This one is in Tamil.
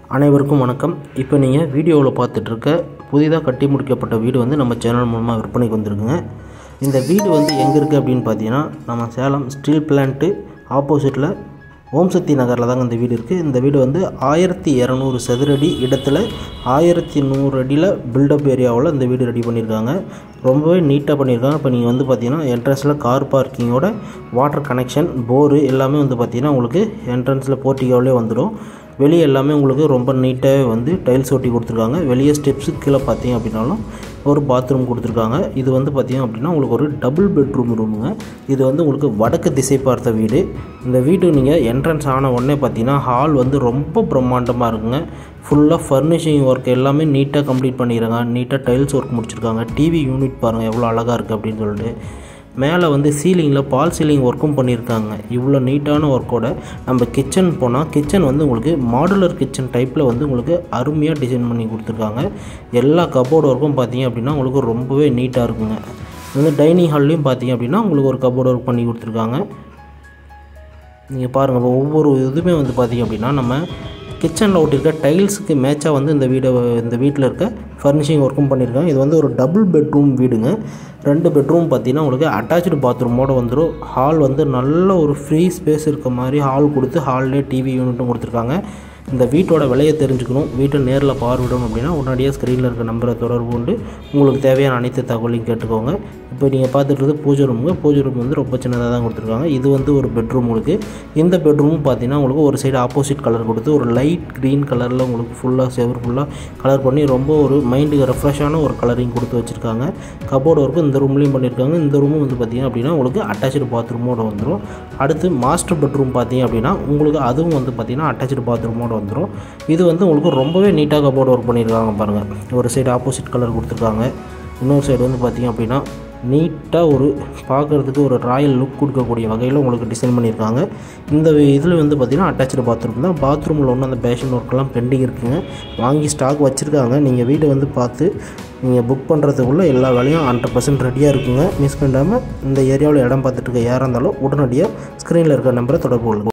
அனைவருக்கும் வணக்கம் இப்போ நீங்கள் வீடியோவில் பார்த்துட்ருக்க புதிதாக கட்டி முடிக்கப்பட்ட வீடு வந்து நம்ம சேனல் மூலமாக விற்பனைக்கு வந்திருக்குங்க இந்த வீடு வந்து எங்கே இருக்குது அப்படின்னு பார்த்தீங்கன்னா நம்ம சேலம் ஸ்டீல் பிளான்ட்டு ஆப்போசிட்டில் ஓம் சக்தி நகரில் தாங்க இந்த வீடு இருக்குது இந்த வீடு வந்து ஆயிரத்தி இரநூறு சதுரடி இடத்துல ஆயிரத்தி நூறு அடியில் பில்டப் ஏரியாவில் இந்த வீடு ரெடி பண்ணியிருக்காங்க ரொம்பவே நீட்டாக பண்ணியிருக்காங்க இப்போ நீங்கள் வந்து பார்த்தீங்கன்னா என்ட்ரன்ஸில் கார் பார்க்கிங்கோட வாட்டர் கனெக்ஷன் போரு எல்லாமே வந்து பார்த்தீங்கன்னா உங்களுக்கு என்ட்ரன்ஸில் போர்ட்டிகோவிலே வந்துடும் வெளியே எல்லாமே உங்களுக்கு ரொம்ப நீட்டாகவே வந்து டைல்ஸ் ஒட்டி கொடுத்துருக்காங்க வெளியே ஸ்டெப்ஸு கீழே பார்த்தீங்க அப்படின்னாலும் ஒரு பாத்ரூம் கொடுத்துருக்காங்க இது வந்து பார்த்தீங்க அப்படின்னா உங்களுக்கு ஒரு டபுள் பெட்ரூம் ரூமுங்க இது வந்து உங்களுக்கு வடக்கு திசை பார்த்த வீடு இந்த வீடு நீங்கள் என்ட்ரன்ஸ் ஆன உடனே பார்த்தீங்கன்னா ஹால் வந்து ரொம்ப பிரம்மாண்டமாக இருக்குங்க ஃபுல்லாக ஃபர்னிஷிங் ஒர்க் எல்லாமே நீட்டாக கம்ப்ளீட் பண்ணிடுறாங்க நீட்டாக டைல்ஸ் ஒர்க் முடிச்சிருக்காங்க டிவி யூனிட் பாருங்கள் எவ்வளோ அழகாக இருக்குது அப்படின்னு சொல்லிட்டு மேலே வந்து சீலிங்கில் பால் சீலிங் ஒர்க்கும் பண்ணியிருக்காங்க இவ்வளோ நீட்டான ஒர்க்கோட நம்ம கிச்சன் போனால் கிச்சன் வந்து உங்களுக்கு மாடுலர் கிச்சன் டைப்பில் வந்து உங்களுக்கு அருமையாக டிசைன் பண்ணி கொடுத்துருக்காங்க எல்லா கபோர்டு ஒர்க்கும் பார்த்தீங்க அப்படின்னா உங்களுக்கு ரொம்பவே நீட்டாக இருக்குங்க வந்து டைனிங் ஹால்லையும் பார்த்தீங்க அப்படின்னா உங்களுக்கு ஒரு கபோர்டு ஒர்க் பண்ணி கொடுத்துருக்காங்க நீங்கள் பாருங்கள் இப்போ ஒவ்வொரு இதுவுமே வந்து பார்த்திங்க அப்படின்னா நம்ம கிச்சனில் ஒட்டியிருக்க டைல்ஸுக்கு மேட்சாக வந்து இந்த வீடை இந்த வீட்டில் இருக்க ஃபர்னிஷிங் ஒர்க்கும் பண்ணியிருக்காங்க இது வந்து ஒரு டபுள் பெட்ரூம் வீடுங்க ரெண்டு பெட்ரூம் பார்த்தீங்கன்னா உங்களுக்கு அட்டாச்சு பாத்ரூமோடு வந்துடும் ஹால் வந்து நல்ல ஒரு ஃப்ரீ ஸ்பேஸ் இருக்க மாதிரி ஹால் கொடுத்து ஹால்லே டிவி யூனிட்டும் கொடுத்துருக்காங்க இந்த வீட்டோட விலையை தெரிஞ்சுக்கணும் வீட்டை நேரில் பார்வையிடணும் அப்படின்னா உடனடியாக ஸ்க்ரீனில் இருக்க நம்பரை தொடர்பு கொண்டு உங்களுக்கு தேவையான அனைத்து தகவலையும் கேட்டுக்கோங்க இப்போ நீங்கள் பார்த்துட்டு பூஜை ரூமுங்க பூஜை ரூம் வந்து ரொம்ப சின்னதாக தான் கொடுத்துருக்காங்க இது வந்து ஒரு பெட்ரூம் உங்களுக்கு இந்த பெட்ரூமும் பார்த்தீங்கன்னா உங்களுக்கு ஒரு சைடு ஆப்போசிட் கலர் கொடுத்து ஒரு லைட் க்ரீன் கலரில் உங்களுக்கு ஃபுல்லாக செவர் ஃபுல்லாக கலர் பண்ணி ரொம்ப ஒரு மைண்டுக்கு ரெஃப்ரெஷ்ஷான ஒரு கலரிங் கொடுத்து வச்சுருக்காங்க கபோர்டு ஒர்க்கும் இந்த ரூம்லேயும் பண்ணியிருக்காங்க இந்த ரூமும் வந்து பார்த்திங்க அப்படின்னா உங்களுக்கு அட்டாச்சு பாத்ரூமோட வந்துடும் அடுத்து மாஸ்டர் பெட்ரூம் பார்த்தீங்க அப்படின்னா உங்களுக்கு அதுவும் வந்து பார்த்திங்கன்னா அட்டாச்சு பாத்ரூமோட வந்துடும் இது வந்து உங்களுக்கு ரொம்பவே நீட்டாக கபோர்டு ஒர்க் பண்ணியிருக்காங்க பாருங்கள் ஒரு சைடு ஆப்போசிட் கலர் கொடுத்துருக்காங்க இன்னொரு சைடு வந்து பார்த்திங்க அப்படின்னா நீட்டாக ஒரு பார்க்குறதுக்கு ஒரு ராயல் லுக் கொடுக்கக்கூடிய வகையில் உங்களுக்கு டிசைன் பண்ணியிருக்காங்க இந்த இதில் வந்து பார்த்திங்கன்னா அட்டாச்சு பாத்ரூம் தான் பாத்ரூமில் ஒன்று அந்த பேஷன் ஒர்க்கெல்லாம் பெண்டிங் இருக்குங்க வாங்கி ஸ்டாக் வச்சுருக்காங்க நீங்கள் வீட்டை வந்து பார்த்து நீங்கள் புக் பண்ணுறதுக்குள்ளே எல்லா வேலையும் ஹண்ட்ரட் பர்சன்ட் ரெடியாக இருக்குங்க மிஸ் பண்ணாமல் இந்த ஏரியாவில் இடம் பார்த்துட்டு இருக்க யாராக இருந்தாலும் உடனடியாக ஸ்க்ரீனில் இருக்க நம்பரை தொடர்பு கொள்ளுங்கள்